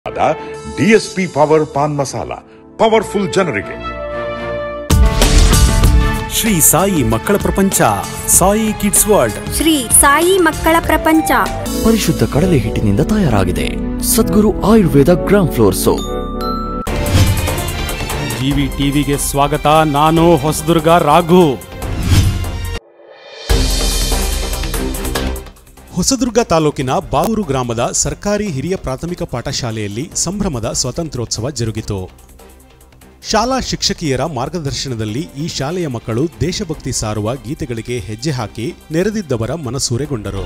ಆದ DSP power pan masala powerful ಜನರಿಗೆ ಶ್ರೀ ಸಾಯಿ ಮಕ್ಕಳ ಪ್ರಪಂಚ ಸಾಯಿ ಕಿಡ್ಸ್ ವರ್ಲ್ಡ್ ಶ್ರೀ ಸಾಯಿ ಮಕ್ಕಳ ಪ್ರಪಂಚ ಪರಿಶುದ್ಧ ಕಡಲೆ ಹಿಟ್ಟಿನಿಂದ ತಯಾರಾಗಿದೆ Sadguru Ayurveda gram flour soap TV ಟಿವಿಗೆ ಸ್ವಾಗತ ನಾನು ಹೊಸದುರ್ಗ ರಾಘು ಹೊಸದುರ್ಗ ತಾಲೂಕಿನ ಬಾಗೂರು ಗ್ರಾಮದ ಸರ್ಕಾರಿ ಹಿರಿಯ ಪ್ರಾಥಮಿಕ ಪಾಠಶಾಲೆಯಲ್ಲಿ ಸಂಭ್ರಮದ ಸ್ವಾತಂತ್ರ್ಯೋತ್ಸವ ಜರುಗಿತು ಶಾಲಾ ಶಿಕ್ಷಕಿಯರ ಮಾರ್ಗದರ್ಶನದಲ್ಲಿ ಈ ಶಾಲೆಯ ಮಕ್ಕಳು ದೇಶಭಕ್ತಿ ಸಾರುವ ಗೀತೆಗಳಿಗೆ ಹೆಜ್ಜೆ ಹಾಕಿ ನೆರೆದಿದ್ದವರ ಮನಸೂರೆಗೊಂಡರು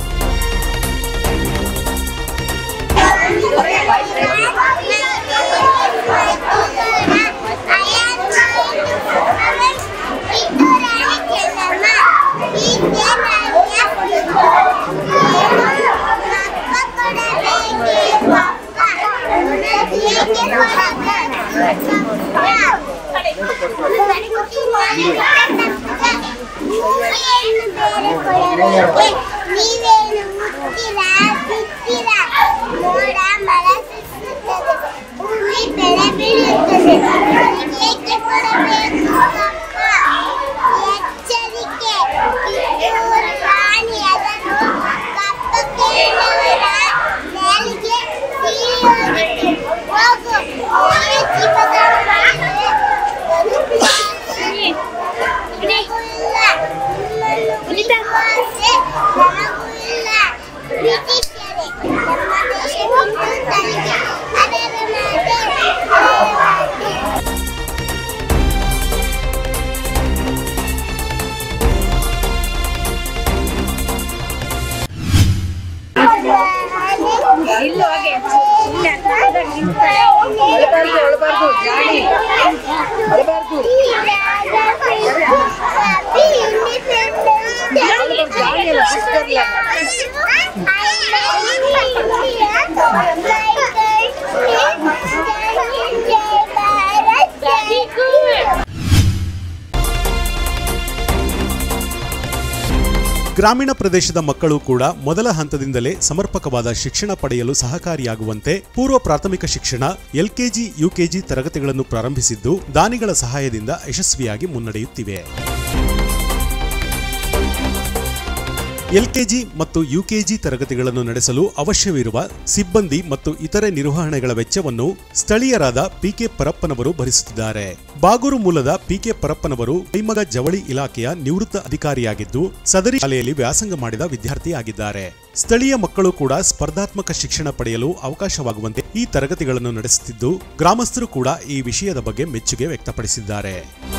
ನೀವೇನು ಮುಟ್ಟಿರಾ ಬಿಟ್ಟಿರಾ ಮೋಡ ಮರ ಸುತ್ತುತ್ತದೆ ಭೂಮಿ ಬೆಳೆ ಬೆಳೆಯುತ್ತದೆ ಏಕೆ ಕೊಡಬೇಕು ಅಮ್ಮ? ಎಚ್ಚರಿಕೆ ಕಿತ್ತೂರು ರಾಣಿ ಅದನ್ನು ಕಪ್ಪಕ್ಕೆ ಎಳೆದವರ ನೆಲಕ್ಕೆ ಸೀಳಿ ಹೋಗಿತ್ತು. ಹೋಗು ನಿನ್ನ ಜೀವದ ಮೇಲೆ ನಿನಗೂ ಇಲ್ಲ ನಿಮ್ಮನ್ನು ಉಳಿಸುವ ಆಸೆ ನನಗೂ ಇಲ್ಲ ಬ್ರಿಟಿಷರೇ ನಮ್ಮ ದೇಶ ಹಿಂದೂಸ್ಥಾನಿಗೆ ಅದರ ಮಾತೆ ಅದರ ಮಾತೆ ಗ್ರಾಮೀಣ ಪ್ರದೇಶದ ಮಕ್ಕಳು ಕೂಡ ಮೊದಲ ಹಂತದಿಂದಲೇ ಸಮರ್ಪಕವಾದ ಶಿಕ್ಷಣ ಪಡೆಯಲು ಸಹಕಾರಿಯಾಗುವಂತೆ ಪೂರ್ವ ಪ್ರಾಥಮಿಕ ಶಿಕ್ಷಣ ಎಲ್ಕೆಜಿ ಯುಕೆಜಿ ತರಗತಿಗಳನ್ನು ಪ್ರಾರಂಭಿಸಿದ್ದು ದಾನಿಗಳ ಸಹಾಯದಿಂದ ಯಶಸ್ವಿಯಾಗಿ ಮುನ್ನಡೆಯುತ್ತಿವೆ ಎಲ್ಕೆಜಿ ಮತ್ತು ಯುಕೆಜಿ ತರಗತಿಗಳನ್ನು ನಡೆಸಲು ಅವಶ್ಯವಿರುವ ಸಿಬ್ಬಂದಿ ಮತ್ತು ಇತರೆ ನಿರ್ವಹಣೆಗಳ ವೆಚ್ಚವನ್ನು ಸ್ಥಳೀಯರಾದ ಪಿಕೆ ಪರಪ್ಪನವರು ಭರಿಸುತ್ತಿದ್ದಾರೆ ಬಾಗೂರು ಮೂಲದ ಪಿಕೆ ಪರಪ್ಪನವರು ಕೈಮಗ ಜವಳಿ ಇಲಾಖೆಯ ನಿವೃತ್ತ ಅಧಿಕಾರಿಯಾಗಿದ್ದು ಸದರಿ ಶಾಲೆಯಲ್ಲಿ ವ್ಯಾಸಂಗ ಮಾಡಿದ ವಿದ್ಯಾರ್ಥಿಯಾಗಿದ್ದಾರೆ ಸ್ಥಳೀಯ ಮಕ್ಕಳು ಕೂಡ ಸ್ಪರ್ಧಾತ್ಮಕ ಶಿಕ್ಷಣ ಪಡೆಯಲು ಅವಕಾಶವಾಗುವಂತೆ ಈ ತರಗತಿಗಳನ್ನು ನಡೆಸುತ್ತಿದ್ದು ಗ್ರಾಮಸ್ಥರು ಕೂಡ ಈ ವಿಷಯದ ಬಗ್ಗೆ ಮೆಚ್ಚುಗೆ ವ್ಯಕ್ತಪಡಿಸಿದ್ದಾರೆ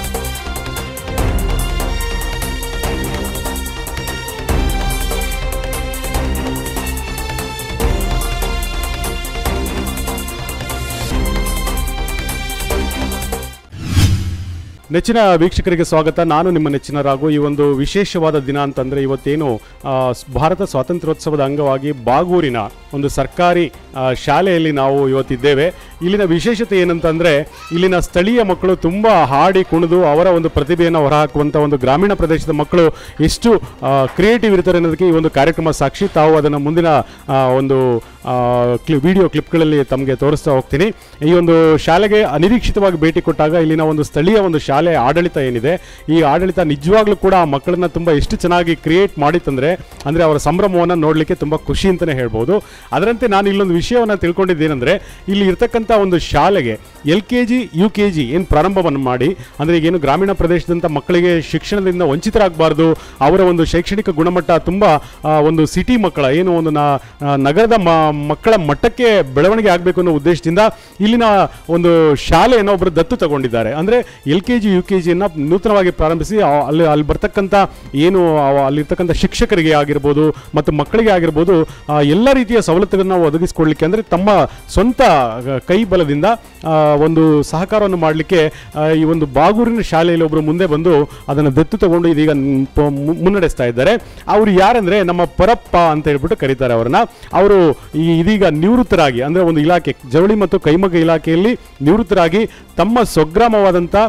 ನೆಚ್ಚಿನ ವೀಕ್ಷಕರಿಗೆ ಸ್ವಾಗತ ನಾನು ನಿಮ್ಮ ನೆಚ್ಚಿನ ರಾಘು ಈ ಒಂದು ವಿಶೇಷವಾದ ದಿನ ಅಂತಂದರೆ ಇವತ್ತೇನು ಆ, ಸ್- ಭಾರತ ಸ್ವಾತಂತ್ರ್ಯೋತ್ಸವದ ಅಂಗವಾಗಿ ಬಾಗೂರಿನ ಒಂದು ಸರ್ಕಾರಿ ಆ, ಶಾಲೆಯಲ್ಲಿ ನಾವು ಇವತ್ತಿದ್ದೇವೆ ಇಲ್ಲಿನ ವಿಶೇಷತೆ ಏನಂತಂದರೆ ಇಲ್ಲಿನ ಸ್ಥಳೀಯ ಮಕ್ಕಳು ತುಂಬ ಹಾಡಿ ಕುಣಿದು ಅವರ ಒಂದು ಪ್ರತಿಭೆಯನ್ನು ಹೊರಹಾಕುವಂಥ ಒಂದು ಗ್ರಾಮೀಣ ಪ್ರದೇಶದ ಮಕ್ಕಳು ಎಷ್ಟು ಕ್ರಿಯೇಟಿವ್ ಇರ್ತಾರೆ ಅನ್ನೋದಕ್ಕೆ ಈ ಒಂದು ಕಾರ್ಯಕ್ರಮ ಸಾಕ್ಷಿ ತಾವು ಅದನ್ನು ಮುಂದಿನ ಆ, ಒಂದು ಕ್ಲಿ ವಿಡಿಯೋ ಕ್ಲಿಪ್ಗಳಲ್ಲಿ ತಮಗೆ ತೋರಿಸ್ತಾ ಹೋಗ್ತೀನಿ ಈ ಒಂದು ಶಾಲೆಗೆ ಅನಿರೀಕ್ಷಿತವಾಗಿ ಭೇಟಿ ಕೊಟ್ಟಾಗ ಇಲ್ಲಿನ ಒಂದು ಸ್ಥಳೀಯ ಒಂದು ಶಾಲೆ ಆಡಳಿತ ಏನಿದೆ ಈ ಆಡಳಿತ ನಿಜವಾಗ್ಲೂ ಕೂಡ ಆ ಮಕ್ಕಳನ್ನ ತುಂಬ ಎಷ್ಟು ಚೆನ್ನಾಗಿ ಕ್ರಿಯೇಟ್ ಮಾಡಿತ್ತಂದ್ರೆ ಅಂದರೆ ಅವರ ಸಂಭ್ರಮವನ್ನು ನೋಡಲಿಕ್ಕೆ ತುಂಬ ಖುಷಿ ಅಂತಲೇ ಹೇಳ್ಬೋದು ಅದರಂತೆ ನಾನು ಇಲ್ಲೊಂದು ವಿಷಯವನ್ನು ತಿಳ್ಕೊಂಡಿದ್ದೇನೆಂದರೆ ಇಲ್ಲಿ ಇರ್ತಕ್ಕಂಥ ಒಂದು ಶಾಲೆಗೆ L K G U K G ಏನು ಪ್ರಾರಂಭವನ್ನು ಮಾಡಿ ಅಂದರೆ ಈಗೇನು ಗ್ರಾಮೀಣ ಪ್ರದೇಶದಂಥ ಮಕ್ಕಳಿಗೆ ಶಿಕ್ಷಣದಿಂದ ವಂಚಿತರಾಗಬಾರ್ದು ಅವರ ಒಂದು ಶೈಕ್ಷಣಿಕ ಗುಣಮಟ್ಟ ತುಂಬ ಆ, ಒಂದು ಸಿಟಿ ಮಕ್ಕಳ ಏನು ಒಂದು ನ- ಆ, ನಗರದ ಮ- ಮಕ್ಕಳ ಮಟ್ಟಕ್ಕೆ ಬೆಳವಣಿಗೆ ಆಗಬೇಕು ಅನ್ನೋ ಉದ್ದೇಶದಿಂದ ಇಲ್ಲಿನ ಒಂದು ಶಾಲೆಯನ್ನು ಒಬ್ಬರು ದತ್ತು ತಗೊಂಡಿದ್ದಾರೆ ಅಂದರೆ L K G U K ಜಿಯನ್ನು ನೂತನವಾಗಿ ಪ್ರಾರಂಭಿಸಿ ಆ- ಅಲ್ಲಿ ಅಲ್ಲಿ ಬರ್ತಕ್ಕಂಥ ಏನು ಆ- ಅಲ್ಲಿರ್ತಕ್ಕಂಥ ಶಿಕ್ಷಕರಿಗೆ ಆಗಿರ್ಬೋದು ಮತ್ತು ಮಕ್ಕಳಿಗೆ ಆಗಿರ್ಬೋದು ಆ, ಎಲ್ಲ ರೀತಿಯ ಸವಲತ್ತುಗಳನ್ನು ಒದಗಿಸಿಕೊಡ್ಲಿಕ್ಕೆ ಅಂದರೆ ತಮ್ಮ ಸ್ವಂತ ಆ, ಕೈ ಬಲದಿಂದ ಆ, ಒಂದು ಸಹಕಾರವನ್ನು ಮಾಡಲಿಕ್ಕೆ ಈ ಒಂದು ಬಾಗೂರಿನ ಶಾಲೆಯಲ್ಲಿ ಒಬ್ಬರು ಮುಂದೆ ಬಂದು ಅದನ್ನು ದತ್ತು ತಗೊಂಡು ಇದೀಗ ನ್- ಪ- ಮು- ಮುನ್ನಡೆಸ್ತಾ ಇದ್ದಾರೆ ಅವರು ಯಾರಂದ್ರೆ ನಮ್ಮ ಪರಪ್ಪ ಅಂತ ಹೇಳ್ಬಿಟ್ಟು ಕರೀತಾರೆ ಅವರನ್ನ ಅವರು ಈ ಇದೀಗ ನಿವೃತ್ತರಾಗಿ ಅಂದರೆ ಒಂದು ಇಲಾಖೆ ಜವಳಿ ಮತ್ತು ಕೈಮಗ್ಗ ಇಲಾಖೆಯಲ್ಲಿ ನಿವೃತ್ತರಾಗಿ ತಮ್ಮ ಸ್ವಗ್ರಾಮವಾದಂಥ ಬಾಗೂರು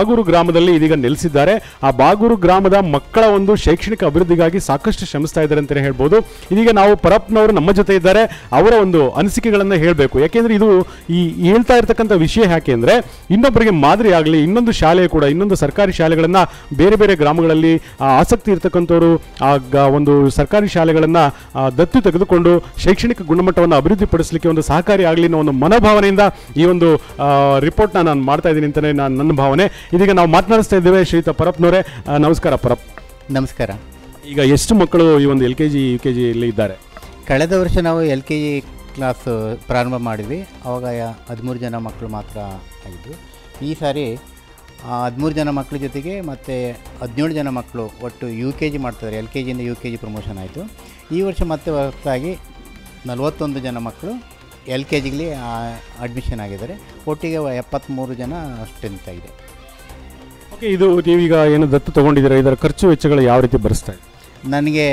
ಬಾಗೂರು ಗ್ರಾಮದಲ್ಲಿ ಇದೀಗ ನೆಲೆಸಿದ್ದಾರೆ ಆ ಬಾಗೂರು ಗ್ರಾಮದ ಮಕ್ಕಳ ಒಂದು ಶೈಕ್ಷಣಿಕ ಅಭಿವೃದ್ಧಿಗಾಗಿ ಸಾಕಷ್ಟು ಶ್ರಮಿಸ್ತಾ ಇದ್ದಾರೆ ಅಂತಲೇ ಹೇಳ್ಬೋದು ಇದೀಗ ನಾವು ಪರಪ್ನವರು ನಮ್ಮ ಜೊತೆ ಇದ್ದಾರೆ ಅವರ ಒಂದು ಅನಿಸಿಕೆಗಳನ್ನು ಹೇಳಬೇಕು ಯಾಕೆಂದ್ರೆ ಇದು ಈ ಹೇಳ್ತಾ ಇರ್ತಕ್ಕಂಥ ವಿಷಯ ಯಾಕೆ ಅಂದ್ರೆ ಇನ್ನೊಬ್ಬರಿಗೆ ಮಾದರಿ ಆಗಲಿ ಇನ್ನೊಂದು ಶಾಲೆ ಕೂಡ ಇನ್ನೊಂದು ಸರ್ಕಾರಿ ಶಾಲೆಗಳನ್ನ ಬೇರೆ ಬೇರೆ ಗ್ರಾಮಗಳಲ್ಲಿ ಆ, ಆಸಕ್ತಿ ಇರ್ತಕ್ಕಂಥವ್ರು ಆ ಗ- ಒಂದು ಸರ್ಕಾರಿ ಶಾಲೆಗಳನ್ನ ಆ, ದತ್ತು ತೆಗೆದುಕೊಂಡು ಶೈಕ್ಷಣಿಕ ಗುಣಮಟ್ಟವನ್ನು ಅಭಿವೃದ್ಧಿಪಡಿಸಲಿಕ್ಕೆ ಒಂದು ಸಹಕಾರಿ ಆಗಲಿ ಅನ್ನೋ ಒಂದು ಮನೋಭಾವನೆಯಿಂದ ಈ ಒಂದು ರಿಪೋರ್ಟ್ನ ನಾನು ಮಾಡ್ತಾ ಇದ್ದೀನಿ ಅಂತಲೇ ನಾನು ನನ್ನ ಭಾವನೆ ಇದೀಗ ನಾವು ಮಾತನಾಡಿಸ್ತಾ ಇದ್ದೇವೆ ಶ್ರೀಯುತ ಪರಪ್ನವರೇ ಆ, ನಮಸ್ಕಾರ ಪರಪ್ ನಮಸ್ಕಾರ ಈಗ ಎಷ್ಟು ಮಕ್ಕಳು ಈ ಒಂದು L K G U K ಜಿಯಲ್ಲಿ ಇದ್ದಾರೆ ಕಳೆದ ವರ್ಷ ನಾವು ಎಲ್ ಕೆ ಜಿ ಕ್ಲಾಸ್ ಪ್ರಾರಂಭ ಮಾಡಿದ್ವಿ ಆವಾಗ ಯ- ಹದಿಮೂರು ಜನ ಮಕ್ಕಳು ಮಾತ್ರ ಆಗಿದ್ದರು ಈ ಸಾರಿ ಹದಿಮೂರು ಜನ ಮಕ್ಕಳ ಜೊತೆಗೆ ಮತ್ತು ಹದಿನೇಳು ಜನ ಮಕ್ಕಳು ಒಟ್ಟು ಯು ಕೆ ಜಿ ಮಾಡ್ತಾರೆ ಎಲ್ ಕೆ ಜಿಯಿಂದ ಯು ಕೆ ಜಿ ಪ್ರಮೋಷನ್ ಆಯಿತು ಈ ವರ್ಷ ಮತ್ತೆ ಹೊಸದಾಗಿ ನಲವತ್ತೊಂದು ಜನ ಮಕ್ಕಳು ಎಲ್ ಕೆ ಜಿಗೆ ಅಡ್ಮಿಷನ್ ಆಗಿದ್ದಾರೆ ಒಟ್ಟಿಗೆ ಎಪ್ಪತ್ತ್ಮೂರು ಜನ ಸ್ಟ್ರೆಂತ್ ಆಗಿದೆ ಓಕೆ ಇದು ನೀವೀಗ ಏನು ದತ್ತು ತಗೊಂಡಿದ್ದೀರಾ ಇದರ ಖರ್ಚು ವೆಚ್ಚಗಳು ಯಾವ ರೀತಿ ಭರಿಸ್ತಾ ಇದೆ ನನಗೆ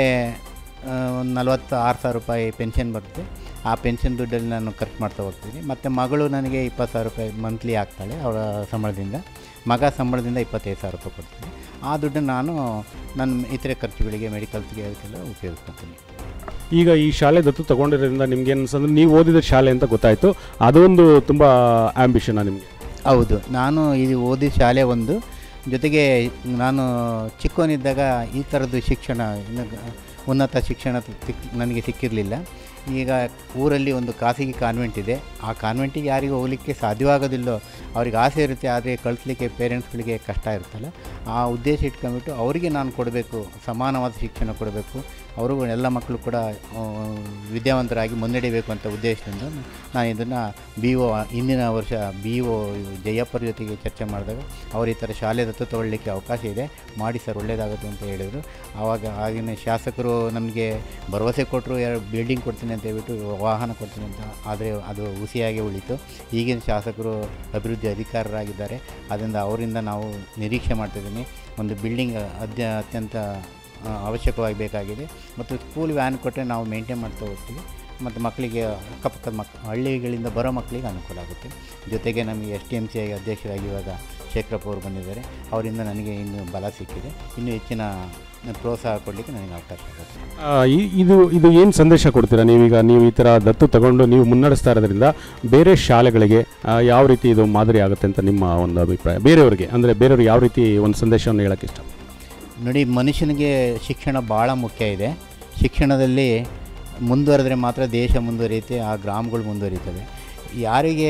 ಒಂದು ನಲವತ್ತು ಆರು ಸಾವಿರ ರೂಪಾಯಿ ಪೆನ್ಷನ್ ಬರುತ್ತೆ ಆ ಪೆನ್ಷನ್ ದುಡ್ಡಲ್ಲಿ ನಾನು ಖರ್ಚು ಮಾಡ್ತಾ ಹೋಗ್ತೀನಿ ಮತ್ತು ಮಗಳು ನನಗೆ ಇಪ್ಪತ್ತು ಸಾವಿರ ರೂಪಾಯಿ ಮಂತ್ಲಿ ಆಗ್ತಾಳೆ ಅವಳ ಸಂಬಳದಿಂದ ಮಗ ಸಂಬಳದಿಂದ ಇಪ್ಪತ್ತೈದು ಸಾವಿರ ರೂಪಾಯಿ ಕೊಡ್ತೀನಿ ಆ ದುಡ್ಡನ್ನು ನಾನು ನನ್ನ ಇತರೆ ಖರ್ಚುಗಳಿಗೆ ಮೆಡಿಕಲ್ಸ್ಗೆ ಅದಕ್ಕೆಲ್ಲ ಉಪಯೋಗಿಸ್ಕೊತೀನಿ ಈಗ ಈ ಶಾಲೆ ದತ್ತು ತಗೊಂಡಿರೋದ್ರಿಂದ ನಿಮ್ಗೆ ಏನು ಅನ್ಸಂದ್ರೆ ನೀವು ಓದಿದ ಶಾಲೆ ಅಂತ ಗೊತ್ತಾಯಿತು ಅದೊಂದು ತುಂಬ ಆಂಬಿಷನ್ ನಿಮಗೆ ಹೌದು ನಾನು ಇದು ಓದಿದ ಶಾಲೆ ಒಂದು ಜೊತೆಗೆ ನಾನು ಚಿಕ್ಕವನಿದ್ದಾಗ ಈ ಥರದ್ದು ಶಿಕ್ಷಣ ಇನ್ನು ಗ- ಉನ್ನತ ಶಿಕ್ಷಣ ಸಿಕ್ ನನಗೆ ಸಿಕ್ಕಿರಲಿಲ್ಲ ಈಗ ಊರಲ್ಲಿ ಒಂದು ಖಾಸಗಿ ಕಾನ್ವೆಂಟ್ ಇದೆ ಆ ಕಾನ್ವೆಂಟಿಗೆ ಯಾರಿಗೂ ಹೋಗ್ಲಿಕ್ಕೆ ಸಾಧ್ಯವಾಗೋದಿಲ್ಲೋ ಅವ್ರಿಗೆ ಆಸೆ ಇರುತ್ತೆ ಆದರೆ ಕಳಿಸ್ಲಿಕ್ಕೆ ಪೇರೆಂಟ್ಸ್ಗಳಿಗೆ ಕಷ್ಟ ಇರುತ್ತಲ್ಲ ಆ ಉದ್ದೇಶ ಇಟ್ಕೊಂಡ್ಬಿಟ್ಟು ಅವರಿಗೆ ನಾನು ಕೊಡಬೇಕು ಸಮಾನವಾದ ಶಿಕ್ಷಣ ಕೊಡಬೇಕು ಅವರು ಎಲ್ಲ ಮಕ್ಕಳು ಕೂಡ ಆ, ವಿದ್ಯಾವಂತರಾಗಿ ಮುನ್ನಡೆಯಬೇಕು ಅಂತ ಉದ್ದೇಶದಿಂದ ನಾನು ಇದನ್ನು ಬಿ ಒ ಇಂದಿನ ವರ್ಷ ಬಿ ಒ ಜಯಪ್ಪರ ಜೊತೆಗೆ ಚರ್ಚೆ ಮಾಡಿದಾಗ ಅವರು ಈ ಥರ ಶಾಲೆ ದತ್ತು ತಗೊಳ್ಳಿಕ್ಕೆ ಅವಕಾಶ ಇದೆ ಮಾಡಿ ಸರ್ ಒಳ್ಳೆಯದಾಗುತ್ತೆ ಅಂತ ಹೇಳಿದರು ಆವಾಗ ಆಗಿನ ಶಾಸಕರು ನಮಗೆ ಭರವಸೆ ಕೊಟ್ಟರು ಎರಡು ಬಿಲ್ಡಿಂಗ್ ಕೊಡ್ತೀನಿ ಅಂತ ಹೇಳ್ಬಿಟ್ಟು ವಾಹನ ಕೊಡ್ತೀನಿ ಅಂತ ಆದರೆ ಅದು ಹುಸಿಯಾಗಿ ಉಳಿತು ಈಗಿನ ಶಾಸಕರು ಅಭಿವೃದ್ಧಿ ಅಧಿಕಾರರಾಗಿದ್ದಾರೆ ಅದರಿಂದ ಅವರಿಂದ ನಾವು ನಿರೀಕ್ಷೆ ಮಾಡ್ತಿದ್ದೀನಿ ಒಂದು ಬಿಲ್ಡಿಂಗ್ ಅತ್ಯ ಅತ್ಯಂತ ಆ, ಅವಶ್ಯಕವಾಗಿ ಬೇಕಾಗಿದೆ ಮತ್ತು ಸ್ಕೂಲ್ ವ್ಯಾನ್ ಕೊಟ್ಟರೆ ನಾವು ಮೇಂಟೈನ್ ಮಾಡ್ತಾ ಹೋಗ್ತೀವಿ ಮತ್ತು ಮಕ್ಕಳಿಗೆ ಅಕ್ಕಪಕ್ಕದ ಮಕ್ ಹಳ್ಳಿಗಳಿಂದ ಬರೋ ಮಕ್ಕಳಿಗೆ ಅನುಕೂಲ ಆಗುತ್ತೆ ಜೊತೆಗೆ ನಮಗೆ ಎಸ್ ಟಿ ಎಮ್ ಸಿ ಆಗಿ ಅಧ್ಯಕ್ಷರಾಗಿ ಇವಾಗ ಶೇಖರಪ್ಪ ಅವರು ಬಂದಿದ್ದಾರೆ ಅವರಿಂದ ನನಗೆ ಇನ್ನೂ ಬಲ ಸಿಕ್ಕಿದೆ ಇನ್ನೂ ಹೆಚ್ಚಿನ ಪ್ರೋತ್ಸಾಹ ಕೊಡಲಿಕ್ಕೆ ನನಗೆ ಅವಕಾಶ ಆಗುತ್ತೆ ಆ, ಈ- ಇದು ಇದು ಏನು ಸಂದೇಶ ಕೊಡ್ತೀರಾ ನೀವೀಗ ನೀವು ಈ ಥರ ದತ್ತು ತಗೊಂಡು ನೀವು ಮುನ್ನಡೆಸ್ತಾ ಇರೋದ್ರಿಂದ ಬೇರೆ ಶಾಲೆಗಳಿಗೆ ಆ, ಯಾವ ರೀತಿ ಇದು ಮಾದರಿ ಆಗುತ್ತೆ ಅಂತ ನಿಮ್ಮ ಒಂದು ಅಭಿಪ್ರಾಯ ಬೇರೆಯವರಿಗೆ ಅಂದರೆ ಬೇರೆಯವ್ರಿಗೆ ಯಾವ ರೀತಿ ಒಂದು ಸಂದೇಶವನ್ನು ಹೇಳೋಕ್ಕೆ ಇಷ್ಟ ನೋಡಿ ಮನುಷ್ಯನಿಗೆ ಶಿಕ್ಷಣ ಭಾಳ ಮುಖ್ಯ ಇದೆ ಶಿಕ್ಷಣದಲ್ಲಿ ಮುಂದುವರೆದ್ರೆ ಮಾತ್ರ ದೇಶ ಮುಂದುವರಿಯುತ್ತೆ ಆ ಗ್ರಾಮಗಳು ಮುಂದುವರಿತವೆ ಯಾರಿಗೆ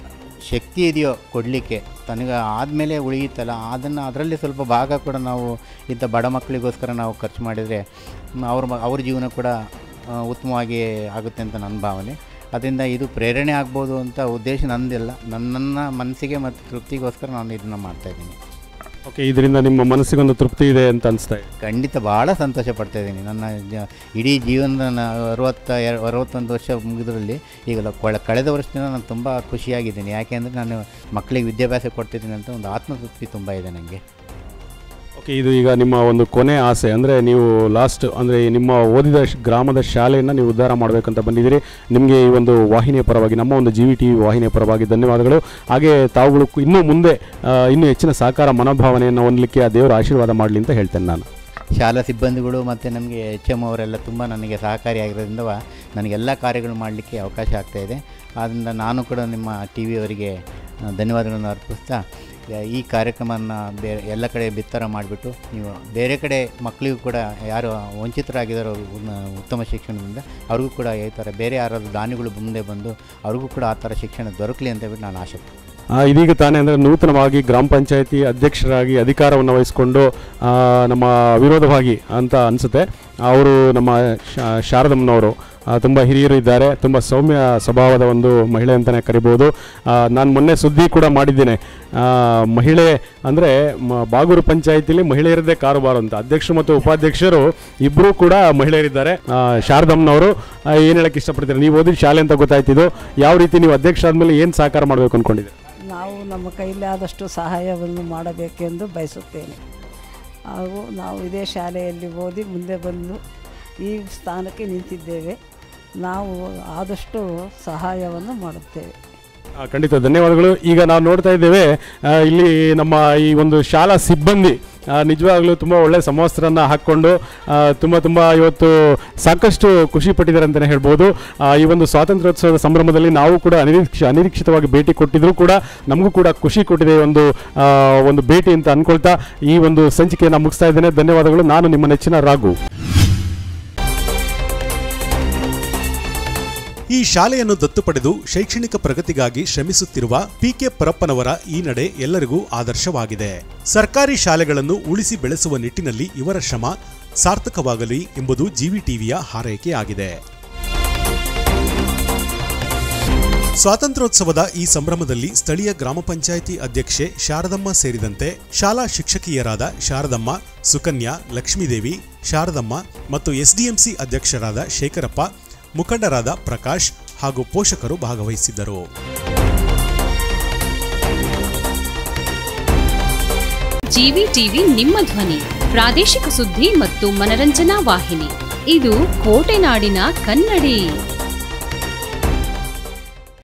ಶಕ್ತಿ ಇದೆಯೋ ಕೊಡಲಿಕ್ಕೆ ತನಗೆ ಆದಮೇಲೆ ಉಳಿಯುತ್ತಲ್ಲ ಅದನ್ನು ಅದರಲ್ಲಿ ಸ್ವಲ್ಪ ಭಾಗ ಕೂಡ ನಾವು ಇಂಥ ಬಡ ಮಕ್ಕಳಿಗೋಸ್ಕರ ನಾವು ಖರ್ಚು ಮಾಡಿದರೆ ಮ್, ಅವ್ರ ಮ- ಅವ್ರ ಜೀವನ ಕೂಡ ಆ, ಉತ್ತಮವಾಗಿ ಆಗುತ್ತೆ ಅಂತ ನನ್ನ ಭಾವನೆ ಅದರಿಂದ ಇದು ಪ್ರೇರಣೆ ಆಗ್ಬೋದು ಅಂತ ಉದ್ದೇಶ ನಂದಿಲ್ಲ ನನ್ನ ನನ್ನ ಮನಸ್ಸಿಗೆ ಮತ್ತು ತೃಪ್ತಿಗೋಸ್ಕರ ನಾನು ಇದನ್ನು ಮಾಡ್ತಾಯಿದ್ದೀನಿ ಓಕೆ ಇದರಿಂದ ನಿಮ್ಮ ಮನಸ್ಸಿಗೊಂದು ತೃಪ್ತಿ ಇದೆ ಅಂತ ಅನಿಸ್ತಾ ಇದೆ ಖಂಡಿತ ಭಾಳ ಸಂತೋಷ ಪಡ್ತಾ ಇದ್ದೀನಿ ನನ್ನ ಜ- ಇಡೀ ಜೀವನದ ನ- ಅರವತ್ತ ಎರ- ಅರವತ್ತೊಂದು ವರ್ಷ ಮುಗಿದ್ರಲ್ಲಿ ಈಗ ಲ- ಕೊಳ- ಕಳೆದ ವರ್ಷದಿಂದ ನಾನು ತುಂಬ ಖುಷಿಯಾಗಿದ್ದೀನಿ ಯಾಕೆಂದರೆ ನಾನು ಮಕ್ಕಳಿಗೆ ವಿದ್ಯಾಭ್ಯಾಸ ಕೊಡ್ತಿದ್ದೀನಿ ಅಂತ ಒಂದು ಆತ್ಮತೃಪ್ತಿ ತುಂಬ ಇದೆ ನನಗೆ ಓಕೆ ಇದು ಈಗ ನಿಮ್ಮ ಒಂದು ಕೊನೆ ಆಸೆ ಅಂದರೆ ನೀವು ಲಾಸ್ಟ್ ಅಂದರೆ ನಿಮ್ಮ ಓದಿದ ಶ್- ಗ್ರಾಮದ ಶಾಲೆಯನ್ನು ನೀವು ಉದ್ಧಾರ ಮಾಡಬೇಕಂತ ಬಂದಿದ್ದೀರಿ ನಿಮಗೆ ಈ ಒಂದು ವಾಹಿನಿಯ ಪರವಾಗಿ ನಮ್ಮ ಒಂದು ಜಿ ವಿ ಟಿ ವಿ ವಾಹಿನಿಯ ಪರವಾಗಿ ಧನ್ಯವಾದಗಳು ಹಾಗೆ ತಾವುಗಳು ಕು- ಇನ್ನೂ ಮುಂದೆ ಆ, ಇನ್ನೂ ಹೆಚ್ಚಿನ ಸಹಕಾರ ಮನೋಭಾವನೆಯನ್ನು ಹೊಂದಲಿಕ್ಕೆ ಆ ದೇವರ ಆಶೀರ್ವಾದ ಮಾಡಲಿ ಅಂತ ಹೇಳ್ತೇನೆ ನಾನು ಶಾಲಾ ಸಿಬ್ಬಂದಿಗಳು ಮತ್ತು ನಮಗೆ ಎಚ್ ಎಮ್ ಅವರೆಲ್ಲ ತುಂಬ ನನಗೆ ಸಹಕಾರಿಯಾಗಿರೋದ್ರಿಂದ ನನಗೆಲ್ಲ ಕಾರ್ಯಗಳು ಮಾಡಲಿಕ್ಕೆ ಅವಕಾಶ ಆಗ್ತಾಯಿದೆ ಆದ್ದರಿಂದ ನಾನು ಕೂಡ ನಿಮ್ಮ ಟಿ ವಿಯವರಿಗೆ ಧನ್ಯವಾದಗಳನ್ನು ಅರ್ಪಿಸ್ತಾ ಯ- ಈ ಕಾರ್ಯಕ್ರಮವನ್ನು ಬೇರೆ ಎಲ್ಲ ಕಡೆ ಬಿತ್ತರ ಮಾಡಿಬಿಟ್ಟು ನೀವು ಬೇರೆ ಕಡೆ ಮಕ್ಕಳಿಗೂ ಕೂಡ ಯಾರು ವಂಚಿತರಾಗಿದ್ದಾರೋ ಉನ್ನ- ಉತ್ತಮ ಶಿಕ್ಷಣದಿಂದ ಅವ್ರಿಗೂ ಕೂಡ ಈ ಥರ ಬೇರೆ ಯಾರಾದರೂ ದಾನಿಗಳು ಮುಂದೆ ಬಂದು ಅವ್ರಿಗೂ ಕೂಡ ಆ ಥರ ಶಿಕ್ಷಣ ದೊರಕಲಿ ಅಂತ ಹೇಳ್ಬಿಟ್ಟು ನಾನು ಆಸೆ ಪಡ್ತೀನಿ. ಆ, ಇದೀಗ ತಾನೇ ಅಂದರೆ ನೂತನವಾಗಿ ಗ್ರಾಮ ಪಂಚಾಯತಿ ಅಧ್ಯಕ್ಷರಾಗಿ ಅಧಿಕಾರವನ್ನು ವಹಿಸಿಕೊಂಡು ಆ, ನಮ್ಮ ವಿರೋಧವಾಗಿ ಅಂತ ಅನಿಸುತ್ತೆ ಅವರು ನಮ್ಮ ಶಾ- ಶಾರದಮ್ಮನವರು ತುಂಬ ಹಿರಿಯರು ಇದ್ದಾರೆ ತುಂಬ ಸೌಮ್ಯ ಸ್ವಭಾವದ ಒಂದು ಮಹಿಳೆ ಅಂತಲೇ ಕರಿಬೋದು ನಾನು ಮೊನ್ನೆ ಸುದ್ದಿ ಕೂಡ ಮಾಡಿದ್ದೇನೆ ಆ, ಮಹಿಳೆ ಅಂದರೆ ಬಾಗೂರು ಪಂಚಾಯತಿಲಿ ಮಹಿಳೆಯರದೇ ಕಾರುಬಾರು ಅಂತ ಅಧ್ಯಕ್ಷರು ಮತ್ತು ಉಪಾಧ್ಯಕ್ಷರು ಇಬ್ಬರೂ ಕೂಡ ಮಹಿಳೆಯರಿದ್ದಾರೆ ಆ, ಶಾರದಮ್ಮನವರು ಏನು ಹೇಳಕ್ಕೆ ಇಷ್ಟಪಡ್ತೀರಾ ನೀವು ಓದಿದ ಶಾಲೆ ಅಂತ ಗೊತ್ತಾಯ್ತಿದ್ದು ಯಾವ ರೀತಿ ನೀವು ಅಧ್ಯಕ್ಷ ಆದಮೇಲೆ ಏನು ಸಹಕಾರ ಮಾಡಬೇಕು ಅಂದ್ಕೊಂಡಿದ್ದೀರಿ ನಾವು ನಮ್ಮ ಕೈಲಿ ಆದಷ್ಟು ಸಹಾಯವನ್ನು ಮಾಡಬೇಕೆಂದು ಬಯಸುತ್ತೇನೆ ಹಾಗೂ ನಾವು ಇದೇ ಶಾಲೆಯಲ್ಲಿ ಓದಿ ಮುಂದೆ ಬಂದು ಈ ಸ್ಥಾನಕ್ಕೆ ನಿಂತಿದ್ದೇವೆ ನಾವು ಆದಷ್ಟು ಸಹಾಯವನ್ನು ಮಾಡುತ್ತೇವೆ ಆ, ಖಂಡಿತ ಧನ್ಯವಾದಗಳು ಈಗ ನಾವು ನೋಡ್ತಾ ಇದ್ದೇವೆ ಆ, ಇಲ್ಲಿ ನಮ್ಮ ಈ ಒಂದು ಶಾಲಾ ಸಿಬ್ಬಂದಿ ಆ, ನಿಜವಾಗ್ಲೂ ತುಂಬ ಒಳ್ಳೆ ಸಮವಸ್ತ್ರನ ಹಾಕ್ಕೊಂಡು ಆ, ತುಂಬ ತುಂಬ ಇವತ್ತು ಸಾಕಷ್ಟು ಖುಷಿ ಪಟ್ಟಿದ್ದಾರೆ ಅಂತಲೇ ಹೇಳ್ಬೋದು ಆ, ಈ ಒಂದು ಸ್ವಾತಂತ್ರ್ಯೋತ್ಸವದ ಸಂಭ್ರಮದಲ್ಲಿ ನಾವು ಕೂಡ ಅನಿರೀಕ್ಷ ಅನಿರೀಕ್ಷಿತವಾಗಿ ಭೇಟಿ ಕೊಟ್ಟಿದ್ರು ಕೂಡ ನಮಗೂ ಕೂಡ ಖುಷಿ ಕೊಟ್ಟಿದೆ ಈ ಒಂದು ಆ, ಒಂದು ಭೇಟಿ ಅಂತ ಅನ್ಕೊಳ್ತಾ ಈ ಒಂದು ಸಂಚಿಕೆಯನ್ನು ಮುಗಿಸ್ತಾ ಇದ್ದೇನೆ ಧನ್ಯವಾದಗಳು ನಾನು ನಿಮ್ಮ ನೆಚ್ಚಿನ ರಾಘು ಈ ಶಾಲೆಯನ್ನು ದತ್ತು ಪಡೆದು ಶೈಕ್ಷಣಿಕ ಪ್ರಗತಿಗಾಗಿ ಶ್ರಮಿಸುತ್ತಿರುವ ಪಿಕೆ ಪರಪ್ಪನವರ ಈ ನಡೆ ಎಲ್ಲರಿಗೂ ಆದರ್ಶವಾಗಿದೆ ಸರ್ಕಾರಿ ಶಾಲೆಗಳನ್ನು ಉಳಿಸಿ ಬೆಳೆಸುವ ನಿಟ್ಟಿನಲ್ಲಿ ಇವರ ಶ್ರಮ ಸಾರ್ಥಕವಾಗಲಿ ಎಂಬುದು ಜಿವಿ ಟಿವಿಯ ಹಾರೈಕೆಯಾಗಿದೆ ಸ್ವಾತಂತ್ರ್ಯೋತ್ಸವದ ಈ ಸಂಭ್ರಮದಲ್ಲಿ ಸ್ಥಳೀಯ ಗ್ರಾಮ ಪಂಚಾಯಿತಿ ಅಧ್ಯಕ್ಷೆ ಶಾರದಮ್ಮ ಸೇರಿದಂತೆ ಶಾಲಾ ಶಿಕ್ಷಕಿಯರಾದ ಶಾರದಮ್ಮ ಸುಕನ್ಯಾ ಲಕ್ಷ್ಮೀದೇವಿ ಶಾರದಮ್ಮ ಮತ್ತು ಎಸ್ಡಿಎಂಸಿ ಅಧ್ಯಕ್ಷರಾದ ಶೇಖರಪ್ಪ ಮುಖಂಡರಾದ ಪ್ರಕಾಶ್ ಹಾಗೂ ಪೋಷಕರು ಭಾಗವಹಿಸಿದ್ದರು ಜಿವಿ ಟಿವಿ ನಿಮ್ಮ ಧ್ವನಿ ಪ್ರಾದೇಶಿಕ ಸುದ್ದಿ ಮತ್ತು ಮನರಂಜನಾ ವಾಹಿನಿ ಇದು ಕೋಟೆನಾಡಿನ ಕನ್ನಡಿ